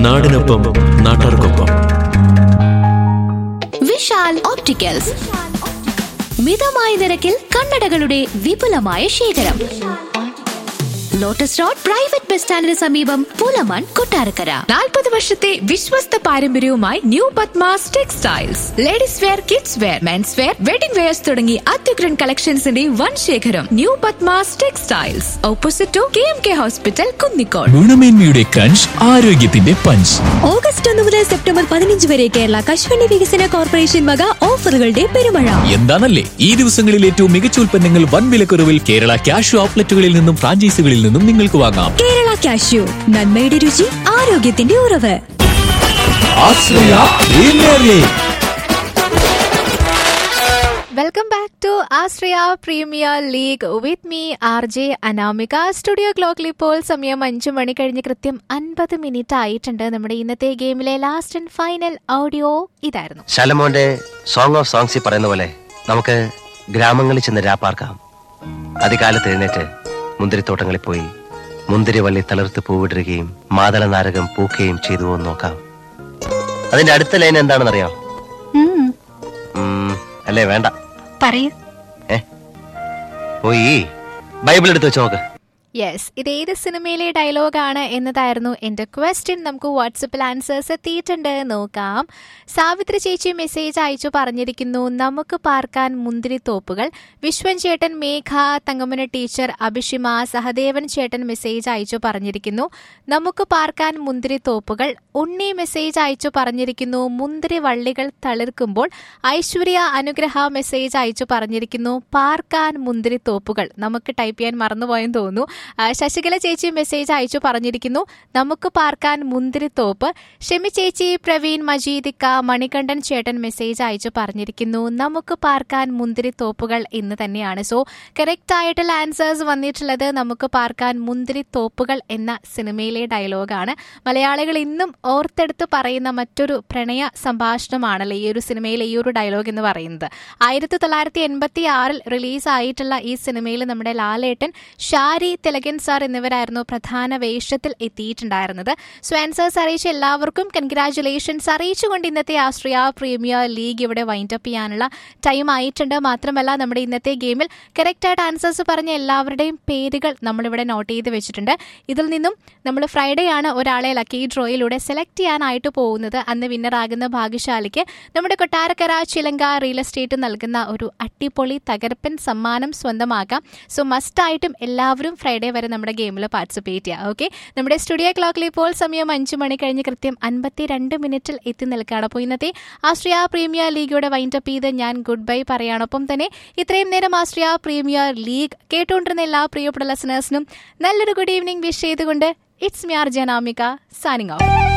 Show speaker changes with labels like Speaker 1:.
Speaker 1: നാടിനൊപ്പം നാട്ടാർക്കൊപ്പം
Speaker 2: വിശാൽ ഓപ്റ്റിക്കൽസ് മിതമായ നിരക്കിൽ കണ്ണടകളുടെ വിപുലമായ ശേഖരം ലോട്ടസ് റോഡ് പ്രൈവറ്റ് ബസ് സ്റ്റാൻഡിന് സമീപം പുലമൺ കൊട്ടാരക്കര
Speaker 3: നാൽപ്പത് വർഷത്തെ വിശ്വസ്ത പാരമ്പര്യവുമായി new Padmas textiles ladies wear kids wear men's wear wedding wears തുടങ്ങി അത്യുഗ്രൻ കളക്ഷൻസിന്റെ വൻ ശേഖരം new Padmas textiles opposite to K M K hospital Kunnicode
Speaker 4: ഗുണമേന്മയുടെ ക്രഞ്ച് ആരോഗ്യത്തിന്റെ പഞ്ച്
Speaker 5: ഓഗസ്റ്റ് ഒന്ന് മുതൽ സെപ്റ്റംബർ പതിനഞ്ച് വരെ കേരള കശുവണ്ടി വികസന കോർപ്പറേഷൻ വക ഓഫറുകളുടെ പെരുമഴ
Speaker 4: എന്താണല്ലേ ഈ ദിവസങ്ങളിൽ ഏറ്റവും മികച്ച ഉൽപ്പന്നങ്ങൾ വൻ വിലക്കുറവിൽ കേരള ക്യാഷ് ഔട്ട്ലെറ്റുകളിൽ നിന്നും ഫ്രാഞ്ചൈസികളിൽ നിന്നും നിങ്ങൾക്ക് വാങ്ങാം
Speaker 5: കേരള കാഷ്യൂ നന്മയുടെ രുചി ആരോഗ്യത്തിന്റെ ഉറവ്
Speaker 3: welcome back to Ashraya premier league with me R J Anamika studio ക്ലോക്കിൽ ഇപ്പോൾ സമയം അഞ്ചു മണി കഴിഞ്ഞ് കൃത്യം അൻപത് മിനിറ്റ് ആയിട്ടുണ്ട് നമ്മുടെ ഇന്നത്തെ ഗെയിമിലെ ലാസ്റ്റ് ആൻഡ് ഫൈനൽ ഓഡിയോ ഇതായിരുന്നു
Speaker 6: ശലമോന്റെ സോങ് ഓഫ് സോങ്സിൽ പറയുന്ന പോലെ നമുക്ക് ഗ്രാമങ്ങളിൽ ചെന്ന് രാപ്പാർക്കാം അതികാലത്ത് എഴുന്നേറ്റ് മുന്തിരിത്തോട്ടങ്ങളിൽ പോയി മുന്തിരിവള്ളി തളിർത്ത് പൂവിടുകയും മാതള നാരകം പൂക്കുകയും ചെയ്തു എന്ന് നോക്കാം അതിന്റെ അടുത്ത ലൈൻ എന്താണെന്നറിയാം ഉം, അല്ലേ വേണ്ട
Speaker 2: പറയൂ
Speaker 6: ഏ പോയി ബൈബിൾ എടുത്ത് വെച്ച് നോക്ക്
Speaker 3: യെസ് ഇത് ഏത് സിനിമയിലെ ഡയലോഗാണ് എന്നതായിരുന്നു എൻ്റെ ക്വസ്റ്റ്യൻ നമുക്ക് വാട്സപ്പിൽ ആൻസേഴ്സ് എത്തിയിട്ടുണ്ട് നോക്കാം സാവിത്രി ചേച്ചി മെസ്സേജ് അയച്ചു പറഞ്ഞിരിക്കുന്നു നമുക്ക് പാർക്കാൻ മുന്തിരിത്തോപ്പുകൾ വിശ്വൻ ചേട്ടൻ മേഘ തങ്കമന ടീച്ചർ അഭിഷിമ സഹദേവൻ ചേട്ടൻ മെസ്സേജ് അയച്ചു പറഞ്ഞിരിക്കുന്നു നമുക്ക് പാർക്കാൻ മുന്തിരിത്തോപ്പുകൾ ഉണ്ണി മെസ്സേജ് അയച്ചു പറഞ്ഞിരിക്കുന്നു മുന്തിരി വള്ളികൾ തളിർക്കുമ്പോൾ ഐശ്വര്യ അനുഗ്രഹ മെസ്സേജ് അയച്ചു പറഞ്ഞിരിക്കുന്നു പാർക്കാൻ മുന്തിരിത്തോപ്പുകൾ നമുക്ക് ടൈപ്പ് ചെയ്യാൻ മറന്നുപോയെന്ന് തോന്നുന്നു ആ, ശശികല ചേച്ചി മെസ്സേജ് അയച്ചു പറഞ്ഞിരിക്കുന്നു നമുക്ക് പാർക്കാൻ മുന്തിരിത്തോപ്പ് ഷെമി ചേച്ചി പ്രവീൺ മജീദിക്ക മണികണ്ഠൻ ചേട്ടൻ മെസ്സേജ് അയച്ചു പറഞ്ഞിരിക്കുന്നു നമുക്ക് പാർക്കാൻ മുന്തിരിത്തോപ്പുകൾ എന്ന് തന്നെയാണ് സോ കറക്റ്റ് ആയിട്ടുള്ള ആൻസേഴ്സ് വന്നിട്ടുള്ളത് നമുക്ക് പാർക്കാൻ മുന്തിരിത്തോപ്പുകൾ എന്ന സിനിമയിലെ ഡയലോഗാണ് മലയാളികൾ ഇന്നും ഓർത്തെടുത്ത് പറയുന്ന മറ്റൊരു പ്രണയ സംഭാഷണമാണല്ലോ ഈ ഒരു സിനിമയിലെ ഈ ഒരു ഡയലോഗ് എന്ന് പറയുന്നത് ആയിരത്തി തൊള്ളായിരത്തി എൺപത്തി ആറിൽ റിലീസായിട്ടുള്ള ഈ സിനിമയിൽ നമ്മുടെ ലാലേട്ടൻ ഷാരി തിലകൻ സാർ എന്നിവരായിരുന്നു പ്രധാന വേഷത്തിൽ എത്തിയിട്ടുണ്ടായിരുന്നത് സോ ആൻസേഴ്സ് അറിയിച്ച എല്ലാവർക്കും കൺഗ്രാറ്റുലേഷൻസ് അറിയിച്ചുകൊണ്ട് ഇന്നത്തെ ആശ്രയ പ്രീമിയർ ലീഗ് ഇവിടെ വൈൻഡ് അപ്പ് ചെയ്യാനുള്ള ടൈം ആയിട്ടുണ്ട് മാത്രമല്ല നമ്മുടെ ഇന്നത്തെ ഗെയിമിൽ കറക്റ്റായിട്ട് ആൻസേഴ്സ് പറഞ്ഞ എല്ലാവരുടെയും പേരുകൾ നമ്മളിവിടെ നോട്ട് ചെയ്ത് വെച്ചിട്ടുണ്ട് ഇതിൽ നിന്നും നമ്മൾ ഫ്രൈഡേ ആണ് ഒരാളെ ലക്കി ഡ്രോയിലൂടെ സെലക്ട് ചെയ്യാനായിട്ട് പോകുന്നത് അന്ന് വിന്നറാകുന്ന ഭാഗ്യശാലിക്ക് നമ്മുടെ കൊട്ടാരക്കര ചിലങ്ക റിയൽ എസ്റ്റേറ്റ് നൽകുന്ന ഒരു അട്ടിപ്പൊളി തകർപ്പൻ സമ്മാനം സ്വന്തമാക്കാം സോ മസ്റ്റായിട്ടും എല്ലാവരും ഫ്രൈഡേ വരെ നമ്മുടെ ഗെയിമിൽ പാർട്ടിസിപ്പേറ്റ് ചെയ്യുക ഓക്കെ നമ്മുടെ സ്റ്റുഡിയോ ക്ലോക്കിൽ ഇപ്പോൾ സമയം അഞ്ച് മണി കഴിഞ്ഞ് കൃത്യം അൻപത്തി രണ്ട് മിനിറ്റിൽ എത്തി നിൽക്കുകയാണ് അപ്പോൾ ഇന്നത്തെ ആസ്ട്രിയ പ്രീമിയർ ലീഗോടെ വൈൻഡ് അപ്പ് ചെയ്ത് ഞാൻ ഗുഡ് ബൈ പറയാണ് ഒപ്പം തന്നെ ഇത്രയും നേരം ആസ്ട്രിയ പ്രീമിയർ ലീഗ് കേട്ടുകൊണ്ടിരുന്ന എല്ലാ പ്രിയപ്പെട്ട ലിസണേഴ്സിനും നല്ലൊരു ഗുഡ് ഈവനിങ് വിഷ് ചെയ്തുകൊണ്ട് ഇറ്റ്സ് മിയാർ ജനാമിക സാനിങ് ഓഫ്